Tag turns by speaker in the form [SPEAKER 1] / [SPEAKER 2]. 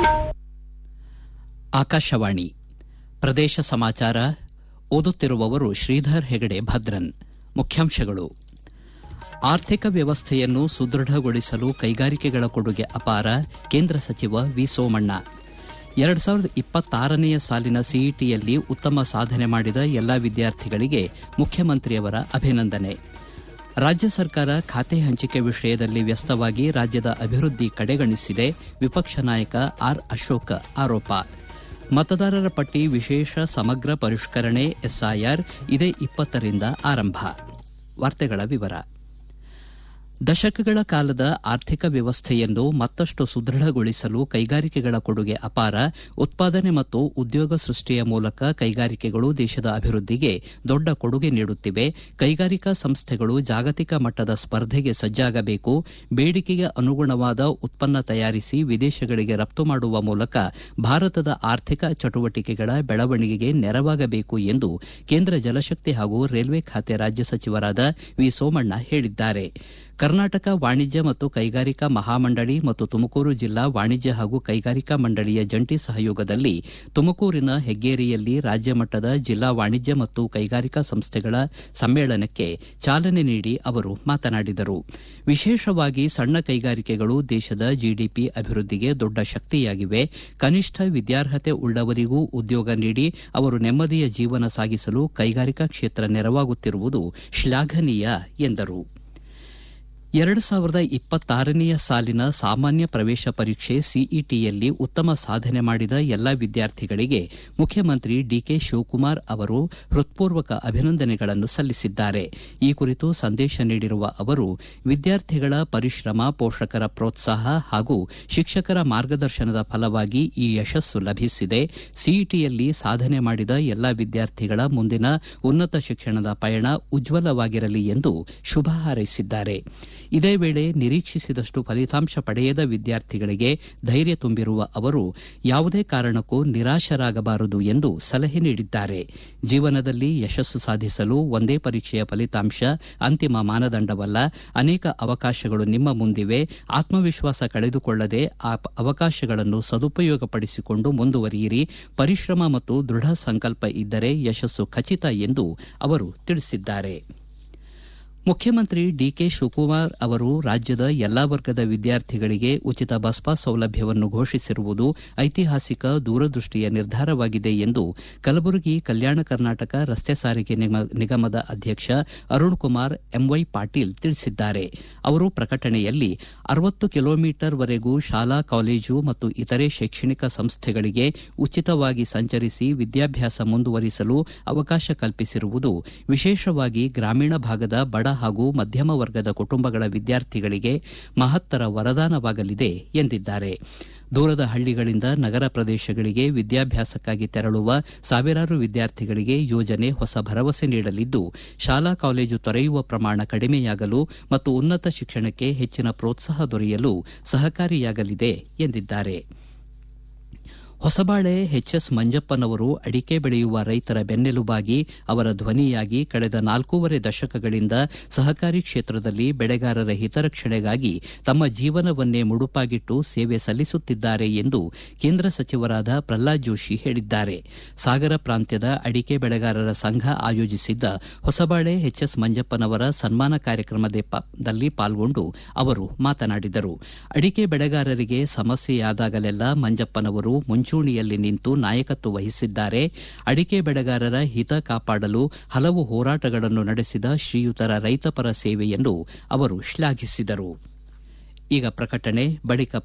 [SPEAKER 1] ಆಕಾಶವಾಣಿ ಪ್ರದೇಶ ಸಮಾಚಾರ ಓದುತ್ತಿರುವವರು ಶ್ರೀಧರ್ ಹೆಗಡೆ ಭದ್ರನ್ ಮುಖ್ಯಾಂಶಗಳು ಆರ್ಥಿಕ ವ್ಯವಸ್ಥೆಯನ್ನು ಸುದೃಢಗೊಳಿಸಲು ಕೈಗಾರಿಕೆಗಳ ಕೊಡುಗೆ ಅಪಾರ ಕೇಂದ್ರ ಸಚಿವ ವಿ ಸೋಮಣ್ಣ ಎರಡು ಸಾವಿರದ ಇಪ್ಪತ್ತಾರನೆಯ ಸಾಲಿನ ಸಿಇಟಿಯಲ್ಲಿ ಉತ್ತಮ ಸಾಧನೆ ಮಾಡಿದ ಎಲ್ಲಾ ವಿದ್ಯಾರ್ಥಿಗಳಿಗೆ ಮುಖ್ಯಮಂತ್ರಿಯವರ ಅಭಿನಂದನೆ ರಾಜ್ಯ ಸರ್ಕಾರ ಖಾತೆ ಹಂಚಿಕೆ ವಿಷಯದಲ್ಲಿ ವ್ಯಸ್ತವಾಗಿ ರಾಜ್ಯದ ಅಭಿವೃದ್ಧಿ ಕಡೆಗಣಿಸಿದೆ ವಿಪಕ್ಷ ನಾಯಕ ಆರ್ ಅಶೋಕ್ ಆರೋಪ ಮತದಾರರ ಪಟ್ಟಿ ವಿಶೇಷ ಸಮಗ್ರ ಪರಿಷ್ಕರಣೆ ಎಸ್ಐಆರ್ ಇದೇ ಇಪ್ಪತ್ತರಿಂದ ಆರಂಭ ವಾರ್ತೆಗಳ ವಿವರ ದಶಕಗಳ ಕಾಲದ ಆರ್ಥಿಕ ವ್ಯವಸ್ಥೆಯನ್ನು ಮತ್ತಷ್ಟು ಸುದೃಢಗೊಳಿಸಲು ಕೈಗಾರಿಕೆಗಳ ಕೊಡುಗೆ ಅಪಾರ ಉತ್ಪಾದನೆ ಮತ್ತು ಉದ್ಯೋಗ ಸೃಷ್ಟಿಯ ಮೂಲಕ ಕೈಗಾರಿಕೆಗಳು ದೇಶದ ಅಭಿವೃದ್ಧಿಗೆ ದೊಡ್ಡ ಕೊಡುಗೆ ನೀಡುತ್ತಿವೆ ಕೈಗಾರಿಕಾ ಸಂಸ್ಥೆಗಳು ಜಾಗತಿಕ ಮಟ್ಟದ ಸ್ಪರ್ಧೆಗೆ ಸಜ್ಜಾಗಬೇಕು ಬೇಡಿಕೆಗೆ ಅನುಗುಣವಾದ ಉತ್ಪನ್ನ ತಯಾರಿಸಿ ವಿದೇಶಗಳಿಗೆ ರಫ್ತು ಮಾಡುವ ಮೂಲಕ ಭಾರತದ ಆರ್ಥಿಕ ಚಟುವಟಿಕೆಗಳ ಬೆಳವಣಿಗೆಗೆ ನೆರವಾಗಬೇಕು ಎಂದು ಕೇಂದ್ರ ಜಲಶಕ್ತಿ ಹಾಗೂ ರೈಲ್ವೆ ಖಾತೆ ರಾಜ್ಯ ಸಚಿವರಾದ ವಿ ಸೋಮಣ್ಣ ಹೇಳಿದ್ದಾರೆ ಕರ್ನಾಟಕ ವಾಣಿಜ್ಯ ಮತ್ತು ಕೈಗಾರಿಕಾ ಮಹಾಮಂಡಳಿ ಮತ್ತು ತುಮಕೂರು ಜಿಲ್ಲಾ ವಾಣಿಜ್ಯ ಹಾಗೂ ಕೈಗಾರಿಕಾ ಮಂಡಳಿಯ ಜಂಟಿ ಸಹಯೋಗದಲ್ಲಿ ತುಮಕೂರಿನ ಹೆಗ್ಗೇರಿಯಲ್ಲಿ ರಾಜ್ಯ ಮಟ್ಟದ ಜಿಲ್ಲಾ ವಾಣಿಜ್ಯ ಮತ್ತು ಕೈಗಾರಿಕಾ ಸಂಸ್ಥೆಗಳ ಸಮ್ಮೇಳನಕ್ಕೆ ಚಾಲನೆ ನೀಡಿ ಅವರು ಮಾತನಾಡಿದರು ವಿಶೇಷವಾಗಿ ಸಣ್ಣ ಕೈಗಾರಿಕೆಗಳು ದೇಶದ ಜಿಡಿಪಿ ಅಭಿವೃದ್ಧಿಗೆ ದೊಡ್ಡ ಶಕ್ತಿಯಾಗಿವೆ ಕನಿಷ್ಠ ವಿದ್ಯಾರ್ಹತೆ ಉಳ್ಳವರಿಗೂ ಉದ್ಯೋಗ ನೀಡಿ ಅವರು ನೆಮ್ಮದಿಯ ಜೀವನ ಸಾಗಿಸಲು ಕೈಗಾರಿಕಾ ಕ್ಷೇತ್ರ ನೆರವಾಗುತ್ತಿರುವುದು ಶ್ಲಾಘನೀಯ ಎಂದರು ಎರಡು ಸಾವಿರದ ಇಪ್ಪತ್ತಾರನೆಯ ಸಾಲಿನ ಸಾಮಾನ್ಯ ಪ್ರವೇಶ ಪರೀಕ್ಷೆ ಸಿಇಟಿಯಲ್ಲಿ ಉತ್ತಮ ಸಾಧನೆ ಮಾಡಿದ ಎಲ್ಲಾ ವಿದ್ಯಾರ್ಥಿಗಳಿಗೆ ಮುಖ್ಯಮಂತ್ರಿ ಡಿಕೆ ಶಿವಕುಮಾರ್ ಅವರು ಹೃತ್ಪೂರ್ವಕ ಅಭಿನಂದನೆಗಳನ್ನು ಸಲ್ಲಿಸಿದ್ದಾರೆ ಈ ಕುರಿತು ಸಂದೇಶ ನೀಡಿರುವ ಅವರು ವಿದ್ಯಾರ್ಥಿಗಳ ಪರಿಶ್ರಮ ಪೋಷಕರ ಪ್ರೋತ್ಸಾಹ ಹಾಗೂ ಶಿಕ್ಷಕರ ಮಾರ್ಗದರ್ಶನದ ಫಲವಾಗಿ ಈ ಯಶಸ್ಸು ಲಭಿಸಿದೆ ಸಿಇಟಿಯಲ್ಲಿ ಸಾಧನೆ ಮಾಡಿದ ಎಲ್ಲಾ ವಿದ್ಯಾರ್ಥಿಗಳ ಮುಂದಿನ ಉನ್ನತ ಶಿಕ್ಷಣದ ಪಯಣ ಉಜ್ವಲವಾಗಿರಲಿ ಎಂದು ಶುಭ ಹಾರೈಸಿದ್ದಾರೆ ಇದೇ ವೇಳೆ ನಿರೀಕ್ಷಿಸಿದಷ್ಟು ಫಲಿತಾಂಶ ಪಡೆಯದ ವಿದ್ಯಾರ್ಥಿಗಳಿಗೆ ಧೈರ್ಯ ತುಂಬಿರುವ ಅವರು ಯಾವುದೇ ಕಾರಣಕ್ಕೂ ನಿರಾಶರಾಗಬಾರದು ಎಂದು ಸಲಹೆ ನೀಡಿದ್ದಾರೆ ಜೀವನದಲ್ಲಿ ಯಶಸ್ಸು ಸಾಧಿಸಲು ಒಂದೇ ಪರೀಕ್ಷೆಯ ಫಲಿತಾಂಶ ಅಂತಿಮ ಮಾನದಂಡವಲ್ಲ ಅನೇಕ ಅವಕಾಶಗಳು ನಿಮ್ಮ ಮುಂದಿವೆ ಆತ್ಮವಿಶ್ವಾಸ ಕಳೆದುಕೊಳ್ಳದೆ ಆ ಅವಕಾಶಗಳನ್ನು ಸದುಪಯೋಗಪಡಿಸಿಕೊಂಡು ಮುಂದುವರಿಯಿರಿ ಪರಿಶ್ರಮ ಮತ್ತು ದೃಢ ಸಂಕಲ್ಪ ಇದ್ದರೆ ಯಶಸ್ಸು ಖಚಿತ ಎಂದು ಅವರು ತಿಳಿಸಿದ್ದಾರೆ ಮುಖ್ಯಮಂತ್ರಿ ಡಿಕೆ ಶಿವಕುಮಾರ್ ಅವರು ರಾಜ್ಯದ ಎಲ್ಲಾ ವರ್ಗದ ವಿದ್ಯಾರ್ಥಿಗಳಿಗೆ ಉಚಿತ ಬಸ್ ಪಾಸ್ ಸೌಲಭ್ಯವನ್ನು ಘೋಷಿಸಿರುವುದು ಐತಿಹಾಸಿಕ ದೂರದೃಷ್ಟಿಯ ನಿರ್ಧಾರವಾಗಿದೆ ಎಂದು ಕಲಬುರಗಿ ಕಲ್ಯಾಣ ಕರ್ನಾಟಕ ರಸ್ತೆ ಸಾರಿಗೆ ನಿಗಮದ ಅಧ್ಯಕ್ಷ ಅರುಣ್ ಕುಮಾರ್ ಎಂವೈ ಪಾಟೀಲ್ ತಿಳಿಸಿದ್ದಾರೆ ಅವರು ಪ್ರಕಟಣೆಯಲ್ಲಿ ಅರವತ್ತು ಕಿಲೋಮೀಟರ್ ವರೆಗೂ ಶಾಲಾ ಕಾಲೇಜು ಮತ್ತು ಇತರೆ ಶೈಕ್ಷಣಿಕ ಸಂಸ್ಥೆಗಳಿಗೆ ಉಚಿತವಾಗಿ ಸಂಚರಿಸಿ ವಿದ್ಯಾಭ್ಯಾಸ ಮುಂದುವರಿಸಲು ಅವಕಾಶ ಕಲ್ಪಿಸಿರುವುದು ವಿಶೇಷವಾಗಿ ಗ್ರಾಮೀಣ ಭಾಗದ ಬಡ ಹಾಗೂ ಮಧ್ಯಮ ವರ್ಗದ ಕುಟುಂಬಗಳ ವಿದ್ಯಾರ್ಥಿಗಳಿಗೆ ಮಹತ್ತರ ವರದಾನವಾಗಲಿದೆ ಎಂದಿದ್ದಾರೆ ದೂರದ ಹಳ್ಳಿಗಳಿಂದ ನಗರ ಪ್ರದೇಶಗಳಿಗೆ ವಿದ್ಯಾಭ್ಯಾಸಕ್ಕಾಗಿ ತೆರಳುವ ಸಾವಿರಾರು ವಿದ್ಯಾರ್ಥಿಗಳಿಗೆ ಯೋಜನೆ ಹೊಸ ಭರವಸೆ ನೀಡಲಿದ್ದು ಶಾಲಾ ಕಾಲೇಜು ತೊರೆಯುವ ಪ್ರಮಾಣ ಕಡಿಮೆಯಾಗಲು ಮತ್ತು ಉನ್ನತ ಶಿಕ್ಷಣಕ್ಕೆ ಹೆಚ್ಚಿನ ಪ್ರೋತ್ಸಾಹ ದೊರೆಯಲು ಸಹಕಾರಿಯಾಗಲಿದೆ ಎಂದಿದ್ದಾರೆ ಹೊಸಬಾಳೆ ಎಚ್ಎಸ್ ಮಂಜಪ್ಪನವರು ಅಡಿಕೆ ಬೆಳೆಯುವ ರೈತರ ಬೆನ್ನೆಲುಬಾಗಿ ಅವರ ಧ್ವನಿಯಾಗಿ ಕಳೆದ ನಾಲ್ಕೂವರೆ ದಶಕಗಳಿಂದ ಸಹಕಾರಿ ಕ್ಷೇತ್ರದಲ್ಲಿ ಬೆಳೆಗಾರರ ಹಿತರಕ್ಷಣೆಗಾಗಿ ತಮ್ಮ ಜೀವನವನ್ನೇ ಮುಡುಪಾಗಿಟ್ಟು ಸೇವೆ ಸಲ್ಲಿಸುತ್ತಿದ್ದಾರೆ ಎಂದು ಕೇಂದ್ರ ಸಚಿವರಾದ ಪ್ರಹ್ಲಾದ್ ಜೋಶಿ ಹೇಳಿದ್ದಾರೆ ಸಾಗರ ಪ್ರಾಂತ್ಯದ ಅಡಿಕೆ ಬೆಳೆಗಾರರ ಸಂಘ ಆಯೋಜಿಸಿದ್ದ ಹೊಸಬಾಳೆ ಎಚ್ಎಸ್ ಮಂಜಪ್ಪನವರ ಸನ್ಮಾನ ಕಾರ್ಯಕ್ರಮದಲ್ಲಿ ಪಾಲ್ಗೊಂಡು ಅವರು ಮಾತನಾಡಿದರು ಅಡಿಕೆ ಬೆಳೆಗಾರರಿಗೆ ಸಮಸ್ಯೆಯಾದಾಗಲೆಲ್ಲ ಮಂಜಪ್ಪನವರು ಮುಂಚೂಣಿಯಲ್ಲಿ ನಿಂತು ನಾಯಕತ್ವ ವಹಿಸಿದ್ದಾರೆ ಅಡಿಕೆ ಬೆಳೆಗಾರರ ಹಿತ ಕಾಪಾಡಲು ಹಲವು ಹೋರಾಟಗಳನ್ನು ನಡೆಸಿದ ಶ್ರೀಯುತರ ರೈತಪರ ಸೇವೆಯನ್ನು ಅವರು ಶ್ಲಾಘಿಸಿದರು ಈಗ ಪ್ರಕಟಣೆ ಬಳಿಕ